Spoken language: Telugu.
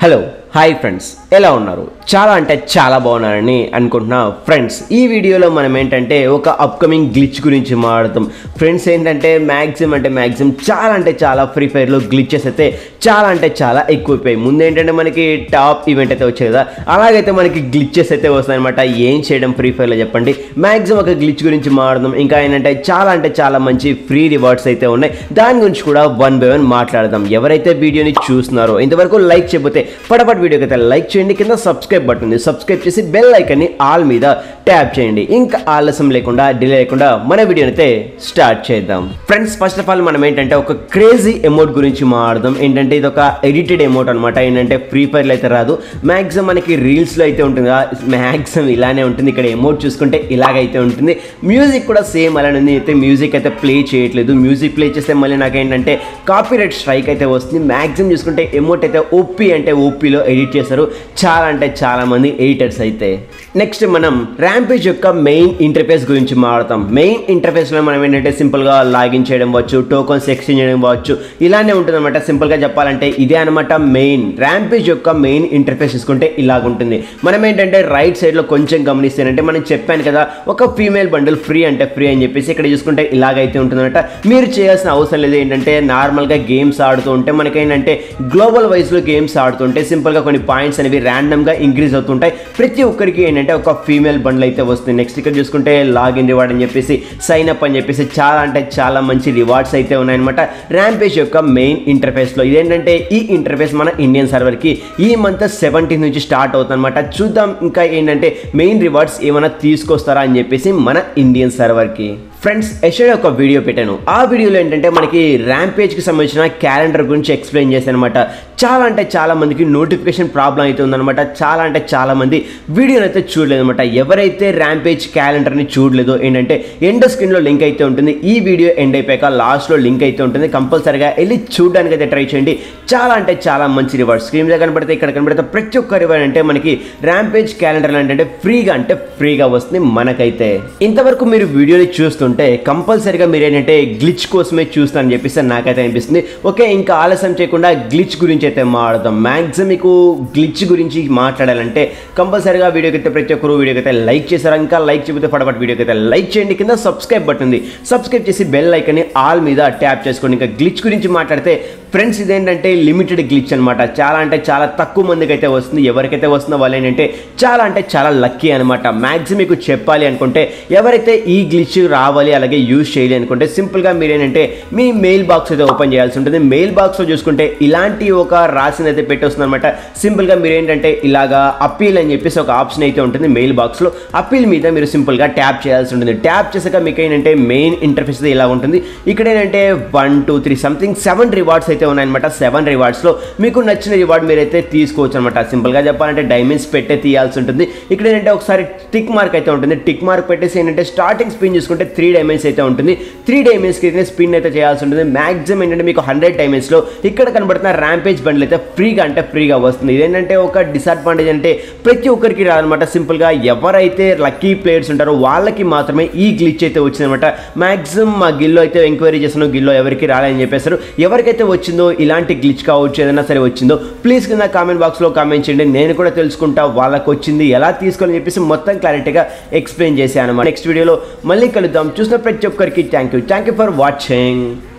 హలో హాయ్ ఫ్రెండ్స్ ఎలా ఉన్నారు చాలా అంటే చాలా బాగున్నారని అనుకుంటున్నా ఫ్రెండ్స్ ఈ వీడియోలో మనం ఏంటంటే ఒక అప్కమింగ్ గ్లిచ్ గురించి మాట్లాడతాం ఫ్రెండ్స్ ఏంటంటే మ్యాక్సిమం అంటే మ్యాక్సిమం చాలా అంటే చాలా ఫ్రీ ఫైర్లో గ్లిచెస్ అయితే చాలా అంటే చాలా ఎక్కువైపోయాయి ముందు ఏంటంటే మనకి టాప్ ఈవెంట్ అయితే వచ్చేది కదా అలాగైతే మనకి గ్లిచెస్ అయితే వస్తాయన్నమాట ఏం చేయడం ఫ్రీ ఫైర్లో చెప్పండి మ్యాక్సిమం ఒక గ్లిచ్ గురించి మాట్లాడదాం ఇంకా ఏంటంటే చాలా అంటే చాలా మంచి ఫ్రీ రివార్డ్స్ అయితే ఉన్నాయి దాని గురించి కూడా వన్ బై వన్ మాట్లాడదాం ఎవరైతే వీడియోని చూస్తున్నారో ఇంతవరకు లైక్ చేయకపోతే ఫటాఫట్ వీడియోకి అయితే లైక్ చేయండి కింద సబ్స్క్రైబ్ బటన్ ఉంది సబ్స్క్రైబ్ చేసి బెల్ ఐకన్ని ఆల్ మీద ట్యాప్ చేయండి ఇంకా ఆలస్యం లేకుండా డిలే లేకుండా మన వీడియోని అయితే స్టార్ట్ చేద్దాం ఫ్రెండ్స్ ఫస్ట్ ఆఫ్ ఆల్ మనం ఏంటంటే ఒక క్రేజీ ఎమౌంట్ గురించి మాట్లాడదాం ఏంటంటే ఇది ఒక ఎడిటెడ్ ఎమౌంట్ అనమాట ఏంటంటే ఫ్రీ ఫైర్లో అయితే రాదు మ్యాక్సిమం మనకి రీల్స్లో అయితే ఉంటుంది మ్యాక్సిమం ఇలానే ఉంటుంది ఇక్కడ ఎమౌంట్ చూసుకుంటే ఇలాగైతే ఉంటుంది మ్యూజిక్ కూడా సేమ్ అలానే ఉంది అయితే మ్యూజిక్ అయితే ప్లే చేయట్లేదు మ్యూజిక్ ప్లే చేస్తే మళ్ళీ నాకేంటంటే కాపీరైట్ స్ట్రైక్ అయితే వస్తుంది మ్యాక్సిమం చూసుకుంటే ఎమౌంట్ అయితే ఓపీ అంటే ఓపీలో ఎడిట్ చేస్తారు చాలా అంటే చాలా మంది ఎడిటర్స్ అయితే నెక్స్ట్ మనం ర్యాంపేజ్ యొక్క మెయిన్ ఇంటర్ఫేస్ గురించి మాట్లాడతాం మెయిన్ ఇంటర్ఫేస్లో మనం ఏంటంటే సింపుల్గా లాగిన్ చేయడం వచ్చు టోకన్స్ ఎక్స్చేంజ్ చేయడం వచ్చు ఇలానే ఉంటుంది అనమాట సింపుల్గా చెప్పాలంటే ఇదే అనమాట మెయిన్ ర్యాంపేజ్ యొక్క మెయిన్ ఇంటర్ఫేస్ చూసుకుంటే ఇలాగ ఉంటుంది మనం ఏంటంటే రైట్ సైడ్లో కొంచెం గమనిస్తేనంటే మనం చెప్పాను కదా ఒక ఫీమేల్ బండిల్ ఫ్రీ అంటే ఫ్రీ అని చెప్పేసి ఇక్కడ చూసుకుంటే ఇలాగైతే ఉంటుందన్నమాట మీరు చేయాల్సిన అవసరం లేదు ఏంటంటే నార్మల్గా గేమ్స్ ఆడుతూ ఉంటే మనకేంటంటే గ్లోబల్ వైజ్లో గేమ్స్ ఆడుతుంటే సింపుల్గా కొన్ని పాయింట్స్ అనేవి ర్యాండమ్గా ఇంక్రీజ్ అవుతుంటాయి ప్రతి ఒక్కరికి ఏంటంటే ఒక ఫీమేల్ బండ్లు అయితే వస్తుంది నెక్స్ట్ ఇక్కడ చూసుకుంటే లాగిన్ రివార్డ్ అని చెప్పేసి సైన్ అప్ అని చెప్పేసి చాలా అంటే చాలా మంచి రివార్డ్స్ అయితే ఉన్నాయన్నమాట ర్యాంపేజ్ యొక్క మెయిన్ ఇంటర్ఫేస్లో ఇదేంటంటే ఈ ఇంటర్ఫేస్ మన ఇండియన్ సర్వర్కి ఈ మంత్ సెవెంటీన్ నుంచి స్టార్ట్ అవుతుందన్నమాట చూద్దాం ఇంకా ఏంటంటే మెయిన్ రివార్డ్స్ ఏమైనా తీసుకొస్తారా అని చెప్పేసి మన ఇండియన్ సర్వర్కి ఫ్రెండ్స్ ఎస్టర్డే ఒక వీడియో పెట్టాను ఆ వీడియోలో ఏంటంటే మనకి ర్యాంపేజ్కి సంబంధించిన క్యాలెండర్ గురించి ఎక్స్ప్లెయిన్ చేశాను అనమాట చాలా అంటే చాలా మందికి నోటిఫికేషన్ ప్రాబ్లం అయితే ఉందన్నమాట చాలా అంటే చాలా మంది వీడియోని అయితే చూడలేదు అనమాట ఎవరైతే ర్యాంపేజ్ క్యాలెండర్ని చూడలేదో ఏంటంటే ఎండ్ స్క్రీన్లో లింక్ అయితే ఉంటుంది ఈ వీడియో ఎండ్ అయిపోయాక లాస్ట్లో లింక్ అయితే ఉంటుంది కంపల్సరిగా వెళ్ళి చూడడానికి అయితే ట్రై చేయండి చాలా అంటే చాలా మంచి రివార్డ్ స్క్రీన్ మీద కనబడితే ఇక్కడ కనబడితే ప్రతి ఒక్క రివార్డ్ అంటే మనకి ర్యాంపేజ్ క్యాలెండర్ అంటే ఫ్రీగా అంటే ఫ్రీగా వస్తుంది మనకైతే ఇంతవరకు మీరు వీడియోని చూస్తుంటే కంపల్సరిగా మీరు ఏంటంటే గ్లిచ్ కోసమే చూస్తానని చెప్పేసి నాకైతే అనిపిస్తుంది ఓకే ఇంకా ఆలస్యం చేయకుండా గ్లిచ్ గురించి అయితే మాట్లాడదాం మ్యాక్సిమం మీకు గ్లిచ్ గురించి మాట్లాడాలంటే కంపల్సరిగా వీడియోకి అయితే ప్రతి ఒక్కరు వీడియోకి అయితే లైక్ చేశారు ఇంకా లైక్ చేయకపోతే ఫటాఫట్ వీడియోకి అయితే లైక్ చేయండి కింద సబ్స్క్రైబ్ బటన్ ఉంది సబ్స్క్రైబ్ చేసి బెల్ ఐకన్ని ఆల్ మీద ట్యాప్ చేసుకోండి ఇంకా గ్లిచ్ గురించి మాట్లాడితే ఫ్రెండ్స్ ఇదేంటంటే లిమిటెడ్ గ్లిచ్ అనమాట చాలా అంటే చాలా తక్కువ మందికి అయితే వస్తుంది ఎవరికైతే వస్తుందో వాళ్ళు ఏంటంటే చాలా అంటే చాలా లక్కీ అనమాట మ్యాక్సిమం మీకు చెప్పాలి అనుకుంటే ఎవరైతే ఈ గ్లిచ్ రావాలి అలాగే యూజ్ చేయాలి అనుకుంటే సింపుల్గా మీరు ఏంటంటే మీ మెయిల్ బాక్స్ అయితే ఓపెన్ చేయాల్సి ఉంటుంది మెయిల్ బాక్స్లో చూసుకుంటే ఇలాంటి ఒక రాసిన అయితే పెట్టొస్తుంది అనమాట సింపుల్గా మీరు ఏంటంటే ఇలాగా అప్పీల్ అని చెప్పేసి ఒక ఆప్షన్ అయితే ఉంటుంది మెయిల్ బాక్స్లో అప్పీల్ మీద మీరు సింపుల్గా ట్యాప్ చేయాల్సి ఉంటుంది ట్యాప్ చేసాక మీకు ఏంటంటే మెయిన్ ఇంటర్ఫేస్ ఇలా ఉంటుంది ఇక్కడ ఏంటంటే one two three something seven rewards అయితే ఉన్నాయన్నమాట సెవెన్ రివార్డ్స్లో మీకు నచ్చిన రివార్డ్ మీరైతే తీసుకోవచ్చు అనమాట సింపుల్గా చెప్పాలంటే డైమండ్స్ పెట్టే తీయాల్సి ఉంటుంది ఇక్కడ ఏంటంటే ఒకసారి టిక్ మార్క్ అయితే ఉంటుంది టిక్ మార్క్ పెట్టేసి ఏంటంటే స్టార్టింగ్ స్పిన్ చూసుకుంటే త్రీ డైమండ్స్ అయితే ఉంటుంది త్రీ డైమండ్స్కి అయితే స్పిన్ అయితే చేయాల్సి ఉంటుంది మాక్సిమం ఏంటంటే మీకు హండ్రెడ్ డైమండ్స్లో ఇక్కడ కనబడుతున్న ర్యాంపేజ్ బండ్లు అయితే ఫ్రీగా అంటే ఫ్రీగా వస్తుంది ఇదేంటంటే ఒక డిసడ్వాంటేజ్ అంటే ప్రతి ఒక్కరికి రాదనమాట సింపుల్గా ఎవరైతే లక్కీ ప్లేయర్స్ ఉంటారో వాళ్ళకి మాత్రమే ఈ గ్లిచ్ అయితే వచ్చిందనమాట మాక్సిమం మా గిల్లో అయితే ఎంక్వైరీ చేస్తాను గిల్లో ఎవరికి రాలేదని చెప్పేస్తారు ఎవరికైతే వచ్చిందో ఇలాంటి గ్లిచ్ కావచ్చు ఏదైనా సరే వచ్చిందో ప్లీజ్ కింద కామెంట్ బాక్స్లో కామెంట్ చేయండి నేను కూడా తెలుసుకుంటా వాళ్ళకి వచ్చింది ఎలా తీసుకోవాలని చెప్పేసి మొత్తం క్లారిటీగా ఎక్స్ప్లెయిన్ చేశాను అనమాట నెక్స్ట్ వీడియోలో మళ్ళీ కలుద్దాం చూసిన ప్రతి ఒక్కరికి thank you thank you for watching